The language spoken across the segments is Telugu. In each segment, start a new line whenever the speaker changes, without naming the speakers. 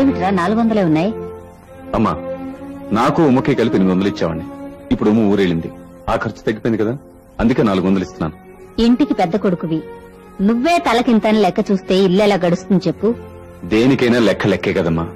అదేమిట్రా నాలుగు వందలే ఉన్నాయి
అమ్మా నాకు ఉమ్మకి కలిపి ఎనిమిది వందలు ఇచ్చావండి ఇప్పుడు ఉమ్మ ఊరేళ్ళింది ఆ ఖర్చు తగ్గిపోయింది కదా అందుకే నాలుగు వందలు ఇస్తున్నాను
ఇంటికి పెద్ద కొడుకువి నువ్వే తలకింతని లెక్క చూస్తే ఇల్లు ఎలా గడుస్తుంది చెప్పు
దేనికైనా లెక్క లెక్కే కదమ్మా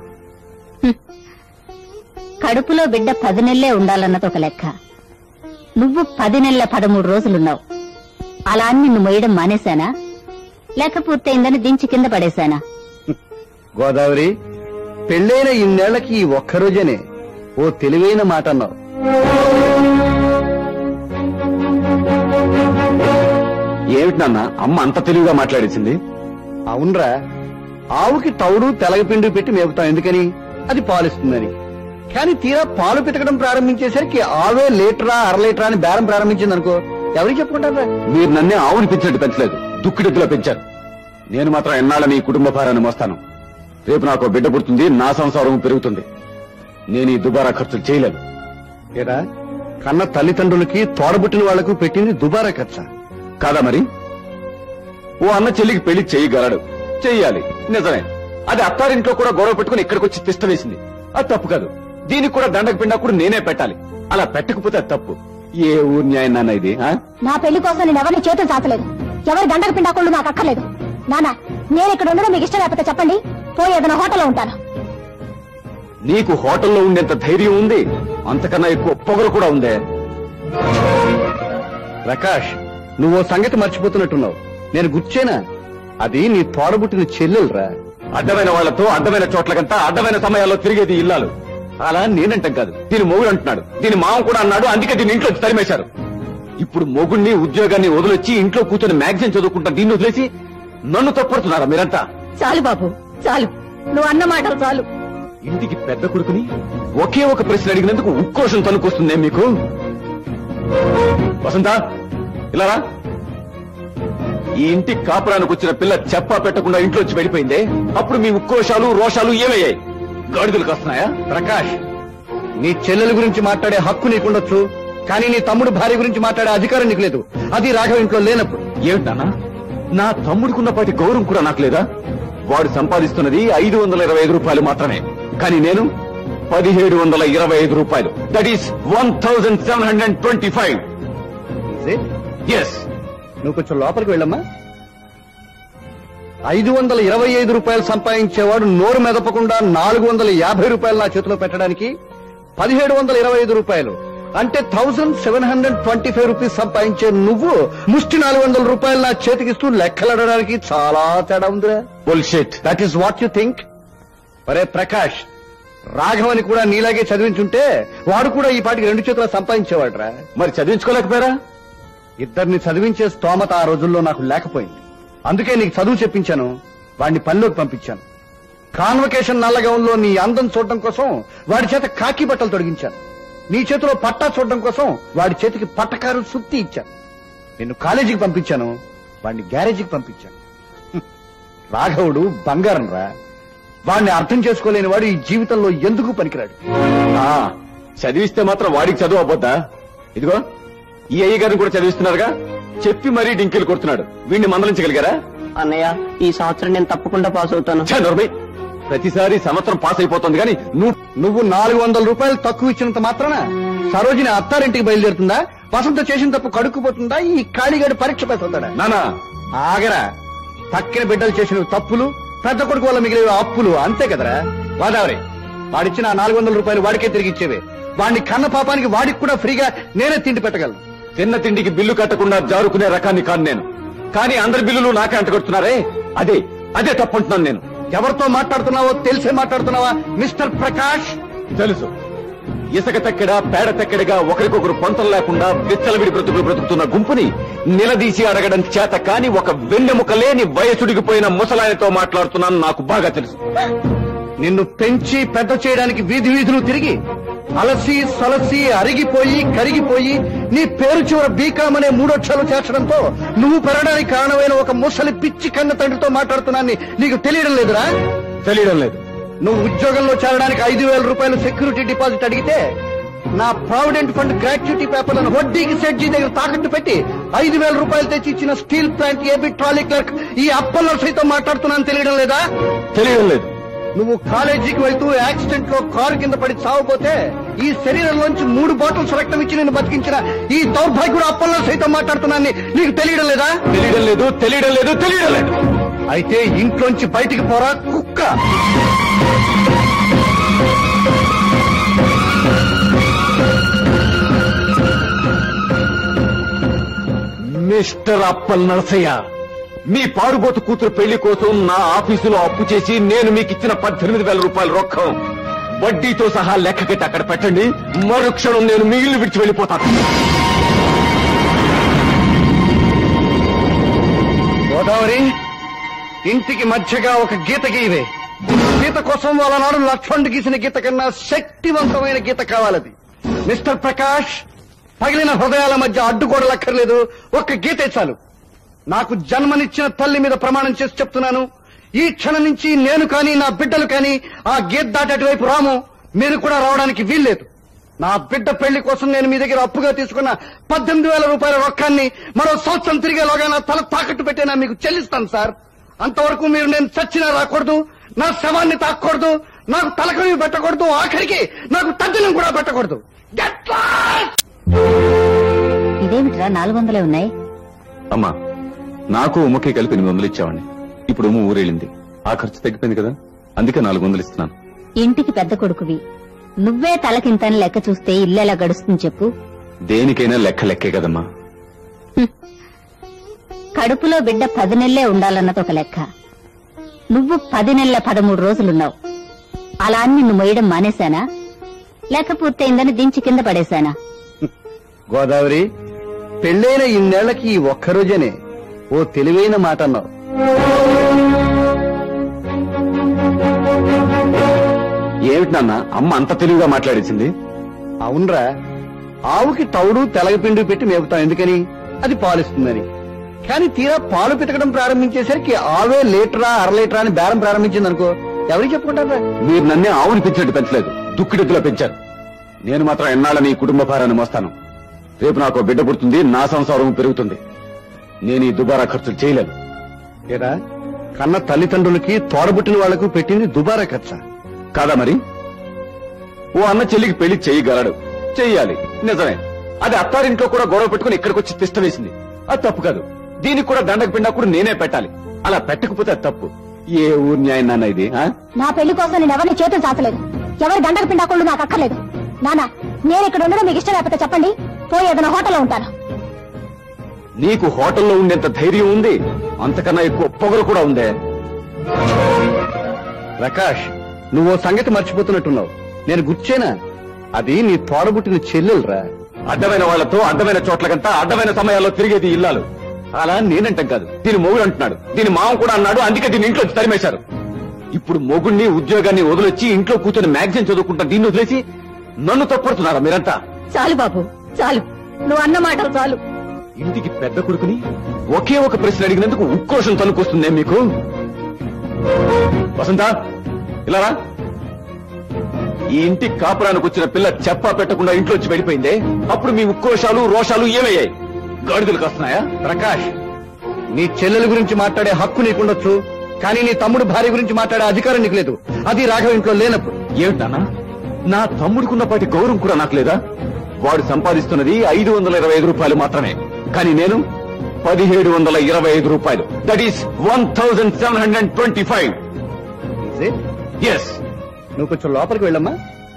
కడుపులో బిడ్డ పది నెలలే ఉండాలన్నది ఒక లెక్క నువ్వు పది నెలల పదమూడు రోజులున్నావు అలా అని నిన్ను మొయ్యడం మానేశానా లెక్క పూర్తయిందని దించి కింద పడేశానా
గోదావరి పెళ్ళైన ఇన్నేళ్లకి ఈ ఒక్కరోజేనే ఓ తెలివైన మాట అన్నావు
ఏమిటి నాన్న అమ్మ అంత తెలివిగా మాట్లాడేసింది
అవునరా ఆవుకి తౌడు తెలగపిండి పెట్టి మేపుతాం ఎందుకని అది పాలిస్తుందని కానీ తీరా పాలు పితకడం ప్రారంభించేసరికి ఆవే లీటరా అర లీటరా అని బేరం ప్రారంభించింది అనుకో ఎవరికి చెప్పుకుంటారా
మీరు నన్నే ఆవుని పెంచినట్టు పెంచలేదు దుక్కిడెద్దులా పెంచారు నేను మాత్రం ఎన్నాళ్ళని ఈ కుటుంబ భారాన్ని మోస్తాను రేపు నాకు ఓ బిడ్డ పుడుతుంది నా సంసారం పెరుగుతుంది నేను ఈ దుబారా ఖర్చులు చేయలేను
ఏరా కన్న తల్లిదండ్రులకి తోడబుట్టిన వాళ్లకు పెట్టింది దుబారా ఖర్చా
కాదా మరి ఓ అన్న చెల్లికి పెళ్లి చేయగలడు చెయ్యాలి నిజమే అది అత్తారింట్లో కూడా గొడవ పెట్టుకుని ఇక్కడికి వచ్చి తిష్ట వేసింది అది తప్పు కాదు దీనికి కూడా దండకు పిండా కూడా నేనే పెట్టాలి అలా పెట్టకపోతే అది తప్పు ఏ ఊరు న్యాయం నాన్న ఇది ఆ?
నా పెళ్లి కోసం నేను ఎవరిని చేతులు చాచలేదు ఎవరి దండకు పిండాకుండా నాకు అక్కర్లేదు నానా నేను ఇక్కడ ఉండడం మీకు ఇష్టం లేకపోతే చెప్పండి పోయి ఏదైనా హోటల్లో ఉంటాను
నీకు హోటల్లో ఉండేంత ధైర్యం ఉంది అంతకన్నా ఎక్కువ పొగరు కూడా ఉందే
ప్రకాష్ నువ్వు ఓ సంగతి మర్చిపోతున్నట్టున్నావు నేను గుర్చేనా అది నీ తోడబుట్టిన చెల్లెలురా
అడ్డమైన వాళ్లతో అడ్డమైన చోట్లకంతా అడ్డమైన సమయాల్లో తిరిగేది ఇల్లాలు అలా నేనంటాం కాదు దీని మొగుడు అంటున్నాడు దీని మామ కూడా అన్నాడు అందుకే దీని ఇంట్లో తరిమేశారు ఇప్పుడు మొగుడిని ఉద్యోగాన్ని వదిలొచ్చి ఇంట్లో కూర్చొని మ్యాగజైన్ చదువుకుంటా దీన్ని వదిలేసి నన్ను తప్పడుతున్నారా మీరంతా
చాలు బాబు చాలు నువ్వు అన్న మాటలు చాలు
ఇంటికి పెద్ద కొడుకుని ఒకే ఒక ప్రశ్న అడిగినందుకు ఉక్రోషం తనుకొస్తుందే మీకు వసంత ఇలా రా. ఈ ఇంటి కాపురానికి వచ్చిన పిల్ల చెప్పా పెట్టకుండా ఇంట్లో వచ్చి వెళ్ళిపోయిందే అప్పుడు మీ ఉక్రోషాలు రోషాలు ఏమయ్యాయి గాడిదలు కాస్తున్నాయా
ప్రకాష్ నీ చెల్లెల గురించి మాట్లాడే హక్కు నీకుండొచ్చు కానీ నీ తమ్ముడు భార్య గురించి మాట్లాడే అధికారం నీకు లేదు అది రాఘవ ఇంట్లో లేనప్పుడు
ఏమిటి నాన్న నా తమ్ముడికున్నపాటి గౌరవం కూడా నాకు లేదా వాడు సంపాదిస్తున్నది ఐదు వందల ఇరవై ఐదు రూపాయలు మాత్రమే కానీ నేను పదిహేడు వందల ఇరవై ఐదు రూపాయలు that is one thousand seven hundred twenty five yes
నువ్వు కొంచెం లోపలికి వెళ్ళమ్మా ఐదు వందల ఇరవై ఐదు రూపాయలు సంపాదించేవాడు నోరు మెదపకుండా నాలుగు వందల యాభై రూపాయలు నా చేతిలో పెట్టడానికి పదిహేడు వందల ఇరవై ఐదు రూపాయలు అంటే thousand seven hundred twenty five rupees సంపాదించే నువ్వు ముష్టి నాలుగు వందల రూపాయలు నా చేతికిస్తూ లెక్కలడడానికి చాలా తేడా ఉందిరా
bullshit
that is what you think ఒరే ప్రకాష్ రాఘవని కూడా నీలాగే చదివించుంటే వాడు కూడా ఈ పాటికి రెండు చేతుల సంపాదించేవాడురా
మరి చదివించుకోలేకపోయారా
ఇద్దరిని చదివించే స్తోమత ఆ రోజుల్లో నాకు లేకపోయింది అందుకే నీకు చదువు చెప్పించాను వాడిని పనిలోకి పంపించాను కాన్వకేషన్ నల్లగౌన్లో నీ అందం చూడడం కోసం వాడి చేత కాకి బట్టలు తొడిగించాను నీ చేతిలో పట్టా చూడడం కోసం వాడి చేతికి పట్టకారు సుత్తి ఇచ్చాను నిన్ను కాలేజీకి పంపించాను వాడిని గ్యారేజీకి పంపించాను హ్మ్. రాఘవుడు బంగారం రా వాడిని అర్థం చేసుకోలేని వాడు ఈ జీవితంలో ఎందుకు పనికిరాడు
ఆ, చదివిస్తే మాత్రం వాడికి చదువు అవ్వద్దా ఇదిగో ఈ అయ్య గారిని కూడా చదివిస్తున్నారుగా చెప్పి మరీ డింకిలు కొడుతున్నాడు వీడిని మందలించగలిగారా
అన్నయ్య ఈ సంవత్సరం నేను తప్పకుండా పాస్ అవుతాను
ఛే, నోర్మై. ప్రతిసారి సంవత్సరం పాస్ అయిపోతుంది కానీ నువ్వు
నువ్వు నాలుగు వందల రూపాయలు తక్కువ ఇచ్చినంత మాత్రాన సరోజిని అత్తారింటికి బయలుదేరుతుందా వసంత చేసిన తప్పు కడుక్కుపోతుందా ఈ కాళీగాడు పరీక్ష పాస్ అవుతాడా
నానా
ఆగరా తక్కిన బిడ్డలు చేసిన తప్పులు పెద్ద కొడుకు వల్ల మిగిలిన అప్పులు అంతే కదరా గోదావరి వాడిచ్చిన ఆ నాలుగు వందల రూపాయలు వాడికే తిరిగి ఇచ్చేవే వాడిని కన్న పాపానికి వాడికి కూడా ఫ్రీగా నేనే తిండి పెట్టగలను
తిన్న తిండికి బిల్లు కట్టకుండా జారుకునే రకాన్ని కాను నేను కానీ అందరి బిల్లులు నాకే అంటగొడుతున్నారే అదే అదే తప్పంటున్నాను నేను
ఎవరితో మాట్లాడుతున్నావో తెలిసే మాట్లాడుతున్నావా మిస్టర్ ప్రకాష్
తెలుసు ఇసుక తక్కెడ పేడ తక్కెడగా ఒకరికొకరు పొంతం లేకుండా విచ్చలవిడి బ్రతుకులు బ్రతుకుతున్న గుంపుని నిలదీసి అడగడం చేత కాని ఒక వెన్నెముక లేని వయసుడిగిపోయిన ముసలాయనతో మాట్లాడుతున్నాను నాకు బాగా తెలుసు
నిన్ను పెంచి పెద్ద చేయడానికి వీధి వీధులు తిరిగి అలసి సలసి అరిగిపోయి కరిగిపోయి నీ పేరు చివర బీకామ్ అనే మూడొక్షరాలు చేర్చడంతో నువ్వు పెరగడానికి కారణమైన ఒక ముసలి పిచ్చి కన్న తండ్రితో మాట్లాడుతున్నాన్ని నీకు తెలియడం లేదురా
తెలియడం లేదు
నువ్వు ఉద్యోగంలో చేరడానికి ఐదు వేల రూపాయలు సెక్యూరిటీ డిపాజిట్ అడిగితే నా ప్రావిడెంట్ ఫండ్ గ్రాట్యుటీ పేపర్లను వడ్డీకి సెడ్జీ దగ్గర తాకట్టు పెట్టి ఐదు వేల రూపాయలు తెచ్చి ఇచ్చిన steel plant AB trolley clerk ఈ అప్పల్లో సైతం మాట్లాడుతున్నాను తెలియడం లేదా
తెలియడం లేదు
నువ్వు కాలేజీకి వెళ్తూ యాక్సిడెంట్ లో కారు కింద పడి చావపోతే ఈ శరీరంలోంచి మూడు బాటిల్స్ రక్తం ఇచ్చి నేను బతికించిన ఈ దౌర్భాగ్యుడు అప్పల్లో సైతం మాట్లాడుతున్నాను నీకు తెలియడం లేదా
తెలియడం లేదు తెలియడం లేదు తెలియడం లేదు
అయితే ఇంట్లోంచి బయటికి పోరా కుక్క
మిస్టర్ అప్పల్ నరసయ్య మీ పాడుబోతు కూతురు పెళ్లి కోసం నా ఆఫీసులో అప్పు చేసి నేను మీకు ఇచ్చిన పద్దెనిమిది వేల రూపాయల రొక్కం వడ్డీతో సహా లెక్క కట్టి అక్కడ పెట్టండి మరుక్షణం నేను మీ ఇల్లు విడిచి వెళ్ళిపోతాను
గోదావరి ఇంటికి మధ్యగా ఒక గీత గీవే గీత కోసం వాళ్ళ నాడు లక్ష్మణుడు గీసిన గీత కన్నా శక్తివంతమైన గీత కావాలది మిస్టర్ ప్రకాష్ పగిలిన హృదయాల మధ్య అడ్డుగోడలక్కర్లేదు ఒక్క గీతే చాలు నాకు జన్మనిచ్చిన తల్లి మీద ప్రమాణం చేసి చెప్తున్నాను ఈ క్షణం నుంచి నేను కానీ నా బిడ్డలు కానీ ఆ గీత దాటేటి వైపు రాము మీరు కూడా రావడానికి వీల్లేదు నా బిడ్డ పెళ్లి కోసం నేను మీ దగ్గర అప్పుగా తీసుకున్న పద్దెనిమిది వేల రూపాయల రొక్కాన్ని మరో సంవత్సరం తిరిగేలోగా నా తల తాకట్టు పెట్టేనా మీకు చెల్లిస్తాను సార్ అంతవరకు మీరు నేను చచ్చినా రాకూడదు నా శవాన్ని తాకూడదు నాకు తలకవి పెట్టకూడదు ఆఖరికి నాకు తద్దినం కూడా పెట్టకూడదు Get lost!
ఇదేమిట్రా నాలుగు వందలే ఉన్నాయి
అమ్మా నాకు ఉమ్మకి కలిపి ఎనిమిది వందలు ఇచ్చావండి ఇప్పుడు ఉమ్మ ఊరెళ్ళింది ఆ ఖర్చు తగ్గిపోయింది కదా అందుకే నాలుగు వందలు ఇస్తున్నాను
ఇంటికి పెద్ద కొడుకువి నువ్వే తలకింతని లెక్క చూస్తే ఇల్లెలా గడుస్తుంది చెప్పు
దేనికైనా లెక్క లెక్కే కదమ్మా
కడుపులో బిడ్డ పది నెలలే ఉండాలన్నది ఒక లెక్క నువ్వు పది నెలల పదమూడు రోజులున్నావు అలా అని నిన్ను మొయ్యడం మానేశానా లెక్క పూర్తయిందని దించి కింద పడేశానా
గోదావరి పెళ్ళైన ఇన్నేళ్లకి ఈ ఒక్కరోజనే ఓ తెలివైన మాట అన్నావు
ఏమిటి నాన్న అమ్మ అంత తెలివిగా మాట్లాడేసింది
అవునరా ఆవుకి తౌడు తెలగపిండి పెట్టి మేపుతాం ఎందుకని అది పాలిస్తుందని కానీ తీరా పాలు పితకడం ప్రారంభించేసరికి ఆవే లీటరా అర లీటరా అని బేరం ప్రారంభించింది అనుకో ఎవరికి చెప్పుకుంటారా
మీరు నన్నే ఆవుని పెంచినట్టు పెంచలేదు దుక్కిడెద్దులో పెంచారు నేను మాత్రం ఎన్నాళ్ళని ఈ కుటుంబ భారాన్ని మోస్తాను రేపు నాకు బిడ్డ పుడుతుంది నా సంసారం పెరుగుతుంది నేను ఈ దుబారా ఖర్చులు చేయలేను
ఏరా కన్న తల్లిదండ్రులకి తోడబుట్టిన వాళ్లకు పెట్టింది దుబారా ఖర్చా
కాదా మరి ఓ అన్న చెల్లికి పెళ్లి చేయగలడు చెయ్యాలి నిజమే అది అత్తారింట్లో కూడా గొడవ పెట్టుకుని ఇక్కడికి వచ్చి తిష్ట వేసింది అది తప్పు కాదు దీనికి కూడా దండకు పిండా కూడా నేనే పెట్టాలి అలా పెట్టకపోతే అది తప్పు ఏ ఊరు న్యాయం నాన్న ఇది ఆ?
నా పెళ్లి కోసం నేను ఎవరిని చేతులు చాచలేదు ఎవరి దండకు పిండాకుళ్ళు నాకు అక్కర్లేదు నానా నేను ఇక్కడ ఉండడం మీకు ఇష్టం లేకపోతే చెప్పండి పోయి ఏదైనా హోటల్లో ఉంటాను
నీకు హోటల్లో ఉండేంత ధైర్యం ఉంది అంతకన్నా ఎక్కువ పొగరు కూడా ఉందే
ప్రకాష్ నువ్వు ఓ సంగతి మర్చిపోతున్నట్టున్నావు నేను గుర్చేనా అది నీ తోడబుట్టిన చెల్లెలరా
అడ్డమైన వాళ్లతో అడ్డమైన చోట్లకంతా అడ్డమైన సమయాల్లో తిరిగేది ఇల్లాలు అలా నేనంటాం కాదు దీని మొగుడు అంటున్నాడు దీని మామ కూడా అన్నాడు అందుకే దీని ఇంట్లో తరిమేశారు ఇప్పుడు మొగుడిని ఉద్యోగాన్ని వదిలొచ్చి ఇంట్లో కూర్చొని మ్యాగజైన్ చదువుకుంటా దీన్ని వదిలేసి నన్ను తప్పడుతున్నారా మీరంతా
చాలు బాబు చాలు నువ్వు అన్న మాటలు చాలు
ఇంటికి పెద్ద కొడుకుని ఒకే ఒక ప్రశ్న అడిగినందుకు ఉక్రోషం తనుకొస్తుందే మీకు వసంత ఇలా రా ఈ ఇంటి కాపురానికి వచ్చిన పిల్ల చెప్పా పెట్టకుండా ఇంట్లోంచి వెళ్ళిపోయిందే అప్పుడు మీ ఉక్రోషాలు రోషాలు ఏమయ్యాయి గాడిదలు కాస్తున్నాయా
ప్రకాష్ నీ చెల్లెల గురించి మాట్లాడే హక్కు నీకుండొచ్చు కానీ నీ తమ్ముడు భార్య గురించి మాట్లాడే అధికారం నీకు లేదు అది రాఘవ ఇంట్లో లేనప్పుడు
ఏమిటన్నా నా తమ్ముడికున్నపాటి గౌరవం కూడా నాకు లేదా వాడు సంపాదిస్తున్నది ఐదు వందల ఇరవై ఐదు రూపాయలు మాత్రమే కానీ నేను పదిహేడు వందల ఇరవై ఐదు రూపాయలు that is one thousand seven hundred twenty five
Is it?
Yes
నువ్వు కొంచెం లోపలికి వెళ్ళమ్మా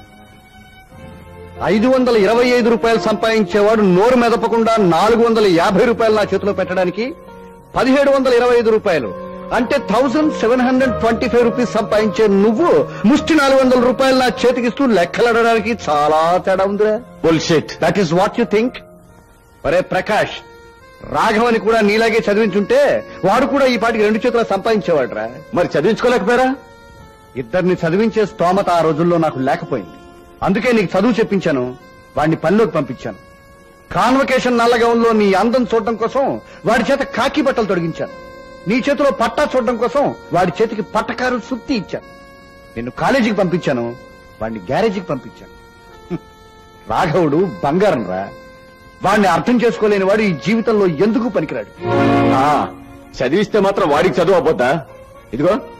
ఐదు వందల ఇరవై ఐదు రూపాయలు సంపాదించేవాడు నోరు మెదపకుండా నాలుగు వందల యాభై రూపాయలు నా చేతిలో పెట్టడానికి పదిహేడు వందల ఇరవై ఐదు రూపాయలు అంటే thousand seven hundred twenty five rupees సంపాదించే నువ్వు ముష్టి నాలుగు వందల రూపాయలు నా చేతికిస్తూ లెక్కలడడానికి చాలా తేడా ఉందిరా
bullshit
that is what you think ఒరే ప్రకాష్ రాఘవని కూడా నీలాగే చదివించుంటే వాడు కూడా ఈ పాటికి రెండు చేతుల సంపాదించేవాడురా
మరి చదివించుకోలేకపోయారా
ఇద్దరిని చదివించే స్తోమత ఆ రోజుల్లో నాకు లేకపోయింది అందుకే నీకు చదువు చెప్పించాను వాడిని పనిలోకి పంపించాను కాన్వకేషన్ నల్లగౌన్లో నీ అందం చూడడం కోసం వాడి చేత కాకి బట్టలు తొడిగించాను నీ చేతిలో పట్టా చూడడం కోసం వాడి చేతికి పట్టకారు సుత్తి ఇచ్చాను నిన్ను కాలేజీకి పంపించాను వాడిని గ్యారేజీకి పంపించాను హ్మ్. రాఘవుడు బంగారం రా వాడిని అర్థం చేసుకోలేని వాడు ఈ జీవితంలో ఎందుకు పనికిరాడు
ఆ, చదివిస్తే మాత్రం వాడికి చదువు అవ్వద్దా ఇదిగో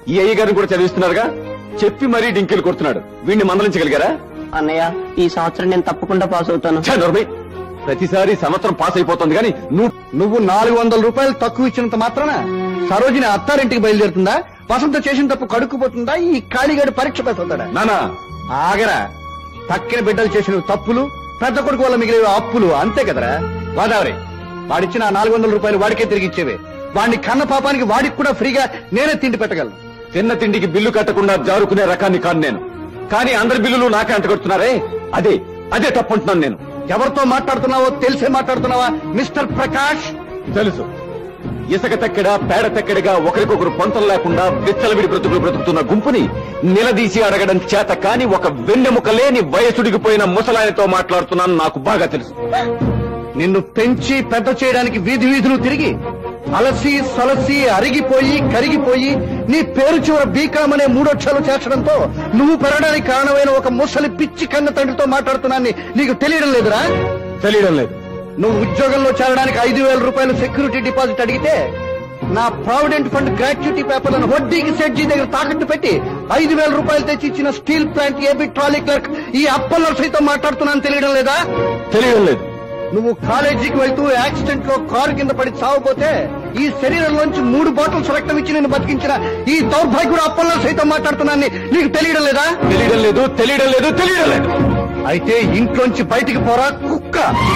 ఈ అయ్య గారిని కూడా చదివిస్తున్నారుగా చెప్పి మరీ డింకిలు కొడుతున్నాడు వీడిని మందలించగలిగారా
అన్నయ్య ఈ సంవత్సరం నేను తప్పకుండా పాస్ అవుతాను
ఛ, నోర్మై. ప్రతిసారి సంవత్సరం పాస్ అయిపోతుంది కానీ నువ్వు
నువ్వు నాలుగు వందల రూపాయలు తక్కువ ఇచ్చినంత మాత్రాన సరోజిని అత్తారింటికి బయలుదేరుతుందా వసంత చేసిన తప్పు కడుక్కుపోతుందా ఈ ఖాళీగాడి పరీక్ష పెట్టుతాడా
నానా
ఆగరా తక్కిన బిడ్డలు చేసిన తప్పులు పెద్ద కొడుకు వల్ల మిగిలిన అప్పులు అంతే కదరా గోదావరి వాడిచ్చిన ఆ నాలుగు వందల రూపాయలు వాడికే తిరిగి ఇచ్చేవే వాడిని కన్న పాపానికి వాడికి కూడా ఫ్రీగా నేనే తిండి పెట్టగలను
తిన్న తిండికి బిల్లు కట్టకుండా జారుకునే రకాన్ని కాను నేను కానీ అందరి బిల్లులు నాకే అంటగొడుతున్నారే అదే అదే తప్పంటున్నాను నేను
ఎవరితో మాట్లాడుతున్నావో తెలిసే మాట్లాడుతున్నావా మిస్టర్ ప్రకాష్
తెలుసు ఇసుక తెక్కెడ పేడ తెక్కెడగా ఒకరికొకరు పొంతం లేకుండా విచ్చలవిడి బ్రతుకులు బ్రతుకుతున్న గుంపుని నిలదీసి అడగడం చేత కాని ఒక వెన్నెముక లేని వయసుడిగిపోయిన ముసలాయనతో మాట్లాడుతున్నాను నాకు బాగా తెలుసు
నిన్ను పెంచి పెద్ద చేయడానికి వీధి వీధులు తిరిగి అలసి సొలసి అరిగిపోయి కరిగిపోయి నీ పేరు చివర బీకాం అనే మూడొక్షరాలు చేర్చడంతో నువ్వు పెరగడానికి కారణమైన ఒక ముసలి పిచ్చి కన్న తండ్రితో మాట్లాడుతున్నాన్ని నీకు తెలియడం లేదురా
తెలియడం లేదు
నువ్వు ఉద్యోగంలో చేరడానికి ఐదు వేల రూపాయలు సెక్యూరిటీ డిపాజిట్ అడిగితే నా ప్రావిడెంట్ ఫండ్ గ్రాట్యుటీ పేపర్లను వడ్డీకి సెడ్జీ దగ్గర తాకట్టు పెట్టి ఐదు వేల రూపాయలు తెచ్చి ఇచ్చిన steel plant AB trolley clerk ఈ అప్పల సైతం మాట్లాడుతున్నాను తెలియడం లేదా
తెలియడం లేదు
నువ్వు కాలేజీకి వెళ్తూ యాక్సిడెంట్ లో కారు కింద పడి చావపోతే ఈ శరీరంలోంచి మూడు బాటిల్స్ రక్తం ఇచ్చి నేను బతికించిన ఈ దౌర్భాగ్యుడు అప్పల్లో సైతం మాట్లాడుతున్నాను నీకు తెలియడం లేదా
తెలియడం లేదు తెలియడం లేదు తెలియడం లేదు
అయితే ఇంట్లోంచి బయటికి పోరా కుక్క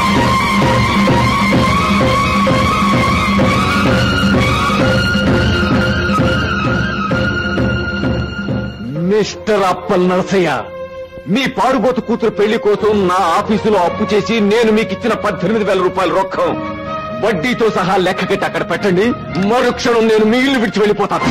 మిస్టర్ అప్పల్ నరసయ్య మీ పాడుబోతు కూతురు పెళ్లి కోసం నా ఆఫీసులో అప్పు చేసి నేను మీకు ఇచ్చిన పద్దెనిమిది వేల రూపాయల రొక్కం వడ్డీతో సహా లెక్క కట్టి అక్కడ పెట్టండి మరుక్షణం నేను మీ ఇల్లు విడిచి వెళ్ళిపోతాను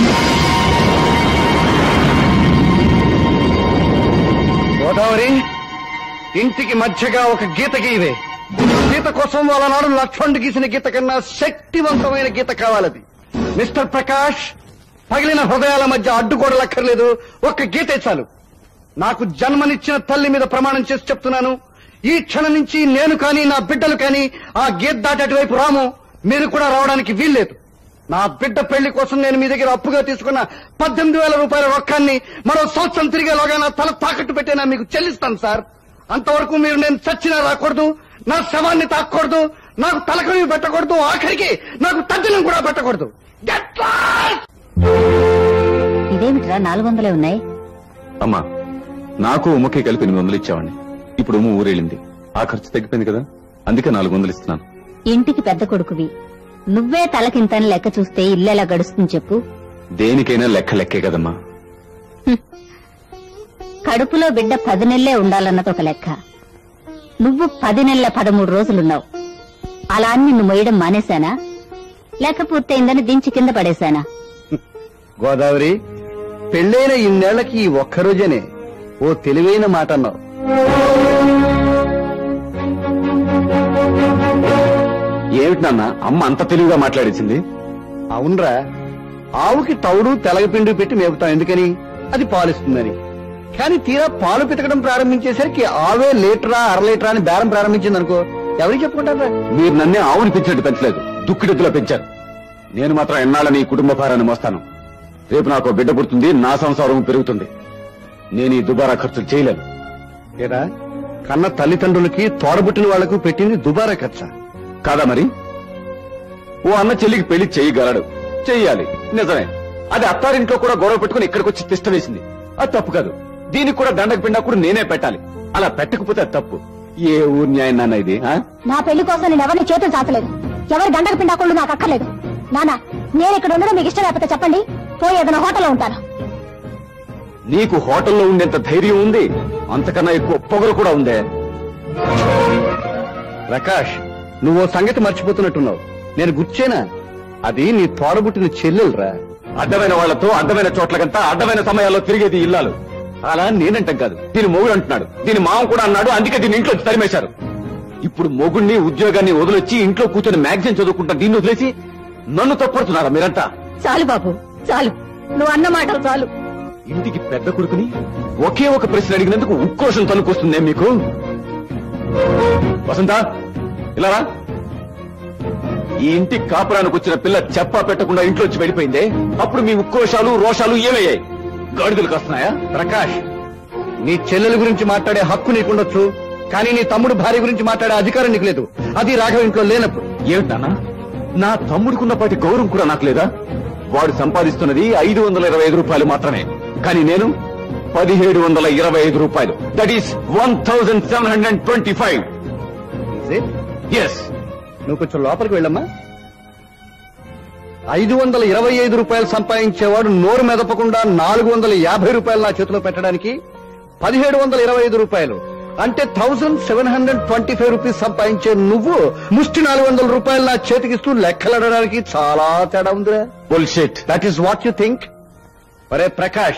గోదావరి ఇంటికి మధ్యగా ఒక గీత గీవే గీత కోసం వాళ్ళ నాడు లక్ష్మణ్ గీసిన గీత కన్నా శక్తివంతమైన గీత కావాలది మిస్టర్ ప్రకాష్ పగిలిన హృదయాల మధ్య అడ్డుగోడలక్కర్లేదు ఒక్క గీతే చాలు నాకు జన్మనిచ్చిన తల్లి మీద ప్రమాణం చేసి చెప్తున్నాను ఈ క్షణం నుంచి నేను కానీ నా బిడ్డలు కానీ ఆ గీత దాటి అటువైపు రాము మీరు కూడా రావడానికి వీల్లేదు నా బిడ్డ పెళ్లి కోసం నేను మీ దగ్గర అప్పుగా తీసుకున్న పద్దెనిమిది వేల రూపాయల రొక్కాన్ని మరో సంవత్సరం తిరిగేలోగా నా తల తాకట్టు పెట్టేనా మీకు చెల్లిస్తాను సార్ అంతవరకు మీరు నేను చచ్చినా రాకూడదు నా శవాన్ని తాకూడదు నాకు తలకవి పెట్టకూడదు ఆఖరికి నాకు తద్దినం కూడా పెట్టకూడదు Get lost!
ఇదేమిట్రా నాలుగు వందలే ఉన్నాయి
అమ్మా నాకు ఉమ్మకి కలిపి ఎనిమిది వందలు ఇచ్చావండి ఇప్పుడు ఉమ్మ ఊరేళ్ళింది ఆ ఖర్చు తగ్గిపోయింది కదా అందుకే నాలుగు వందలు ఇస్తున్నాను
ఇంటికి పెద్ద కొడుకువి నువ్వే తలకింతని లెక్క చూస్తే ఇల్లెలా గడుస్తుంది చెప్పు
దేనికైనా లెక్క లెక్కే కదమ్మా
కడుపులో బిడ్డ పది నెలలే ఉండాలన్నది ఒక లెక్క నువ్వు పది నెలల పదమూడు రోజులున్నావు అలా అని నిన్ను మొయ్యడం మానేశానా లెక్క పూర్తయిందని దించి కింద పడేశానా
గోదావరి పెళ్ళైన ఇన్నేళ్లకి ఈ ఒక్కరోజేనే ఓ తెలివైన మాట అన్నావు
ఏమిటి నాన్న అమ్మ అంత తెలివిగా మాట్లాడేసింది
అవునరా ఆవుకి తౌడు తెలగపిండి పెట్టి మేపుతాం ఎందుకని అది పాలిస్తుందని కానీ తీరా పాలు పితకడం ప్రారంభించేసరికి ఆవే లీటరా అర లీటరా అని బేరం ప్రారంభించింది అనుకో ఎవరికి చెప్పుకుంటారా
మీరు నన్నే ఆవుని పెంచినట్టు పెంచలేదు దుక్కిడెద్దులో పెంచారు నేను మాత్రం ఎన్నాళ్ళని ఈ కుటుంబ భారాన్ని మోస్తాను రేపు నాకు ఓ బిడ్డ పుడుతుంది నా సంసారం పెరుగుతుంది నేను ఈ దుబారా ఖర్చులు చేయలేను
ఏరా కన్న తల్లిదండ్రులకి తోడబుట్టిన వాళ్లకు పెట్టింది దుబారా ఖర్చ
కాదా మరి ఓ అన్న చెల్లికి పెళ్లి చేయగలడు చెయ్యాలి నిజమే అది అత్తారింట్లో కూడా గొడవ పెట్టుకుని ఇక్కడికి వచ్చి తిష్ట వేసింది అది తప్పు కాదు దీనికి కూడా దండకు పిండా కూడా నేనే పెట్టాలి అలా పెట్టకపోతే అది తప్పు ఏ ఊరు న్యాయం నాన్న ఇది ఆ?
నా పెళ్లి కోసం నేను ఎవరిని చేతులు చాచలేదు ఎవరి గంటకు పిండాకుళ్ళు నాకు అక్కర్లేదు నానా నేను ఇక్కడ ఉండడం మీకు ఇష్టం లేకపోతే చెప్పండి పోయి ఏదైనా హోటల్లో ఉంటాను
నీకు హోటల్లో ఉండేంత ధైర్యం ఉంది అంతకన్నా ఎక్కువ పొగరు కూడా ఉందే
ప్రకాష్ నువ్వు ఓ సంగతి మర్చిపోతున్నట్టున్నావు నేను గుర్చేనా అది నీ తోడబుట్టిన చెల్లెలురా
అడ్డమైన వాళ్లతో అడ్డమైన చోట్లకంతా అడ్డమైన సమయాల్లో తిరిగేది ఇల్లాలు అలా నేనంటాం కాదు దీని మొగుడు అంటున్నాడు దీని మామ కూడా అన్నాడు అందుకే దీని ఇంట్లో తరిమేశారు ఇప్పుడు మొగుడిని ఉద్యోగాన్ని వదిలొచ్చి ఇంట్లో కూర్చొని మ్యాగజైన్ చదువుకుంటా దీన్ని వదిలేసి నన్ను తప్పడుతున్నారా మీరంతా
చాలు బాబు చాలు నువ్వు అన్న మాటలు చాలు
ఇంటికి పెద్ద కొడుకుని ఒకే ఒక ప్రశ్న అడిగినందుకు ఉక్రోషం తనుకొస్తుందే మీకు వసంత ఇలా రా ఈ ఇంటి కాపురానికి వచ్చిన పిల్ల చెప్పా పెట్టకుండా ఇంట్లోంచి వెళ్ళిపోయిందే అప్పుడు మీ ఉక్రోషాలు రోషాలు ఏమయ్యాయి గాడిదలు కాస్తున్నాయా
ప్రకాష్ నీ చెల్లెల గురించి మాట్లాడే హక్కు నీకుండొచ్చు కానీ నీ తమ్ముడు భార్య గురించి మాట్లాడే అధికారం నీకు లేదు అది రాఘవ ఇంట్లో లేనప్పుడు
ఏమిటానా నా తమ్ముడికున్నపాటి గౌరవం కూడా నాకు లేదా వాడు సంపాదిస్తున్నది ఐదు వందల ఇరవై ఐదు రూపాయలు మాత్రమే కానీ నేను పదిహేడు వందల ఇరవై ఐదు రూపాయలు that is one thousand seven hundred twenty five
Is it?
Yes
నువ్వు కొంచెం లోపలికి వెళ్ళమ్మా ఐదు వందల ఇరవై ఐదు రూపాయలు సంపాదించేవాడు నోరు మెదపకుండా నాలుగు వందల యాభై రూపాయలు నా చేతిలో పెట్టడానికి పదిహేడు వందల ఇరవై ఐదు రూపాయలు అంటే thousand seven hundred twenty five rupees సంపాదించే నువ్వు ముష్టి నాలుగు వందల రూపాయలు నా చేతికిస్తూ లెక్కలడడానికి చాలా తేడా ఉందిరా
bullshit
that is what you think ఒరే ప్రకాష్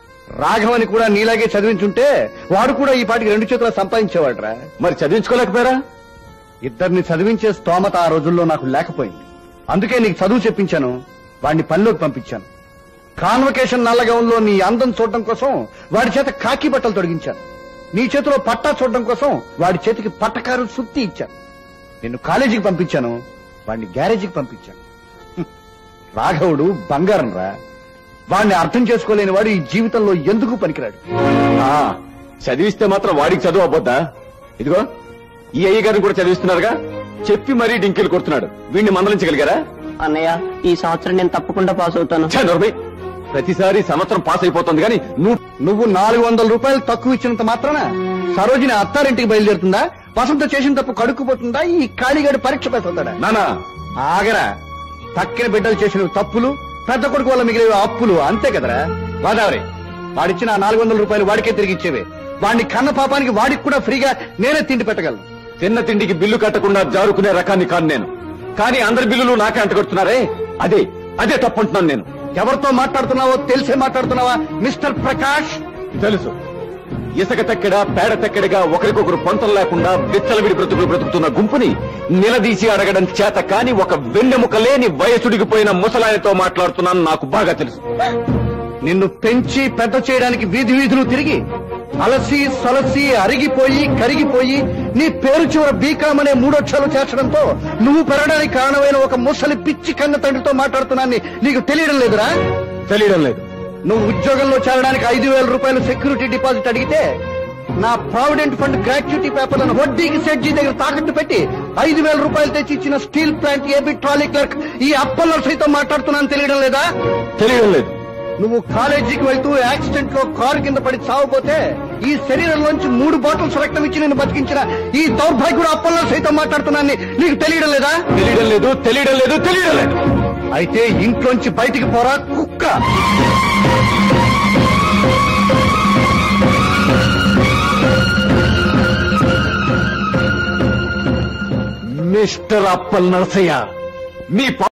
రాఘవని కూడా నీలాగే చదివించుంటే వాడు కూడా ఈ పాటికి రెండు చేతుల సంపాదించేవాడురా
మరి చదివించుకోలేకపోయారా
ఇద్దరిని చదివించే స్తోమత ఆ రోజుల్లో నాకు లేకపోయింది అందుకే నీకు చదువు చెప్పించాను వాడిని పనిలోకి పంపించాను కాన్వకేషన్ నల్లగౌన్లో నీ అందం చూడడం కోసం వాడి చేత కాకి బట్టలు తొడిగించాను నీ చేతిలో పట్టా చూడడం కోసం వాడి చేతికి పట్టకారు సుత్తి ఇచ్చాను నిన్ను కాలేజీకి పంపించాను వాడిని గ్యారేజీకి పంపించాను హ్మ్. రాఘవుడు బంగారం రా వాడిని అర్థం చేసుకోలేని వాడు ఈ జీవితంలో ఎందుకు పనికిరాడు
ఆ, చదివిస్తే మాత్రం వాడికి చదువు అవ్వద్దా ఇదిగో ఈ అయ్య గారిని కూడా చదివిస్తున్నారుగా చెప్పి మరీ డింకిలు కొడుతున్నాడు వీడిని మందలించగలిగారా
అన్నయ్య ఈ సంవత్సరం నేను తప్పకుండా పాస్ అవుతాను
ఛే, నోర్మై. ప్రతిసారి సంవత్సరం పాస్ అయిపోతుంది కానీ నువ్వు
నువ్వు నాలుగు వందల రూపాయలు తక్కువ ఇచ్చినంత మాత్రాన సరోజిని అత్తారింటికి బయలుదేరుతుందా వసంత చేసిన తప్పు కడుక్కుపోతుందా ఈ కాళీగాడి పరీక్ష పెడుతుందా
నానా
ఆగరా తక్కిన బిడ్డలు చేసిన తప్పులు పెద్ద కొడుకు వల్ల మిగిలిన అప్పులు అంతే కదరా గోదావరి వాడిచ్చిన ఆ నాలుగు వందల రూపాయలు వాడికే తిరిగి ఇచ్చేవే వాడిని కన్న పాపానికి వాడికి కూడా ఫ్రీగా నేనే తిండి పెట్టగలను
తిన్న తిండికి బిల్లు కట్టకుండా జారుకునే రకాన్ని కాను నేను కానీ అందరి బిల్లులు నాకే అంటగడుతున్నారే అదే అదే తప్పంటున్నాను నేను
ఎవరితో మాట్లాడుతున్నావో తెలిసే మాట్లాడుతున్నావా మిస్టర్ ప్రకాష్
తెలుసు ఇసుక తక్కెడ పేడ తక్కెడగా ఒకరికొకరు పొంతం లేకుండా విచ్చలవిడి బ్రతుకులు బ్రతుకుతున్న గుంపుని నిలదీసి అడగడం చేత కాని ఒక వెన్నెముక లేని వయసుడిగిపోయిన ముసలాయనతో మాట్లాడుతున్నాను నాకు బాగా తెలుసు
నిన్ను పెంచి పెద్ద చేయడానికి వీధి వీధులు తిరిగి అలసి సొలసి అరిగిపోయి కరిగిపోయి నీ పేరు చివర బీకాం అనే మూడొక్షరాలు చేర్చడంతో నువ్వు పెరగడానికి కారణమైన ఒక ముసలి పిచ్చి కన్న తండ్రితో మాట్లాడుతున్నాన్ని నీకు తెలియడం లేదురా
తెలియడం లేదు
నువ్వు ఉద్యోగంలో చేరడానికి ఐదు వేల రూపాయలు సెక్యూరిటీ డిపాజిట్ అడిగితే నా ప్రావిడెంట్ ఫండ్ గ్రాట్యుటీ పేపర్లను వడ్డీకి సెడ్జీ దగ్గర తాకట్టు పెట్టి ఐదు వేల రూపాయలు తెచ్చి ఇచ్చిన steel plant AB trolley clerk ఈ అప్పల్లో సైతం మాట్లాడుతున్నాను తెలియడం లేదా
తెలియడం లేదు
నువ్వు కాలేజీకి వెళ్తూ యాక్సిడెంట్ లో కారు కింద పడి చావపోతే ఈ శరీరంలోంచి మూడు బాటిల్స్ రక్తం ఇచ్చి నేను బతికించిన ఈ దౌర్భాగ్యుడు అప్పల్లో సైతం మాట్లాడుతున్నాను నీకు తెలియడం లేదా
తెలియడం లేదు తెలియడం లేదు తెలియడం లేదు
అయితే ఇంట్లోంచి బయటికి పోరా కుక్క
మిస్టర్ అప్పల్ నరసయ్య మీ